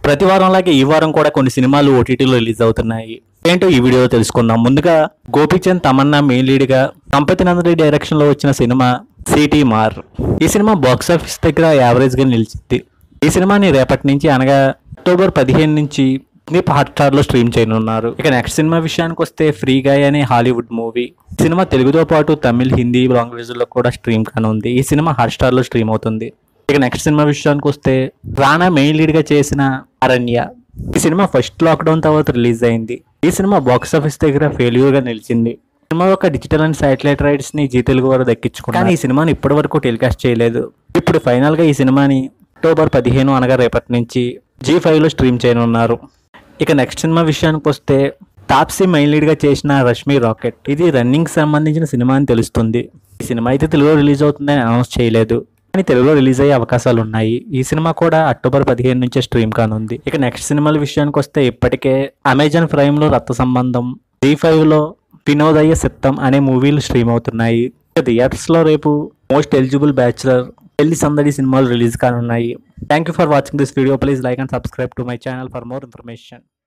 ప్రతి వారంలాగే ఈ వారం కూడా కొన్ని సినిమాలు ఓటీటీలో రిలీజ్ అవుతున్నాయి ఏంటో ఈ వీడియోలో తెలుసుకుందాం ముందుగా గోపీచంద్ తమన్నా మెయిన్ లీడ్ గా సంపతి నందరి డైరెక్షన్ లో వచ్చిన సినిమా సిటీ మార్ ఈ సినిమా బాక్స్ ఆఫీస్ దగ్గర యావరేజ్ గా నిలిచింది ఈ సినిమాని రేపటి నుంచి అనగా అక్టోబర్ పదిహేను నుంచి స్నిప్ హాట్స్టార్ లో స్ట్రీమ్ చేయనున్నారు ఇక నెక్స్ట్ సినిమా విషయానికి వస్తే ఫ్రీ గాయ్ అనే హాలీవుడ్ మూవీ ఈ సినిమా తెలుగుతో పాటు తమిళ్ హిందీ లాంగ్వేజ్ లో కూడా స్ట్రీమ్ కానుంది ఈ సినిమా హాట్స్టార్ లో స్ట్రీమ్ అవుతుంది ఇక నెక్స్ట్ సినిమా విషయానికి వస్తే రానా మెయిన్ లీడ్ గా చేసిన అరణ్య ఈ సినిమా ఫస్ట్ లాక్డౌన్ తర్వాత రిలీజ్ అయింది ఈ సినిమా బాక్స్ ఆఫీస్ దగ్గర ఫెయిల్యూర్ గా నిలిచింది సినిమా యొక్క డిజిటల్ అండ్ శాటిలైట్ రైట్స్ ని జీ తెలుగు వారు దక్కించుకున్నారు కానీ ఈ సినిమాని ఇప్పటి వరకు టెలికాస్ట్ చేయలేదు ఇప్పుడు ఫైనల్ గా ఈ సినిమాని అక్టోబర్ పదిహేను అనగా రేపటి నుంచి జీ ఫైవ్ లో స్ట్రీమ్ చేయనున్నారు ఇక నెక్స్ట్ సినిమా విషయానికి వస్తే తాప్సీ మెయిన్ లీడ్ గా చేసిన రష్మి రాకెట్ ఇది రన్నింగ్ సంబంధించిన సినిమా అని తెలుస్తుంది ఈ సినిమా అయితే తెలుగులో రిలీజ్ అవుతుందని అనౌన్స్ చేయలేదు కానీ తెలుగులో రిలీజ్ అయ్యే అవకాశాలు ఉన్నాయి ఈ సినిమా కూడా అక్టోబర్ పదిహేను నుంచే స్ట్రీమ్ కానుంది ఇక నెక్స్ట్ సినిమాల విషయానికి వస్తే ఇప్పటికే అమెజాన్ ప్రైమ్ లో రక్త సంబంధం జీ ఫైవ్ లో వినోదయ్య సిత్తం అనే మూవీలు స్ట్రీమ్ అవుతున్నాయి ఇక థియేటర్స్ లో రేపు మోస్ట్ ఎలిజిబుల్ బ్యాచులర్ పెళ్లి సందడి సినిమాలు రిలీజ్ కానున్నాయి thank you for watching this video please like and subscribe to my channel for more information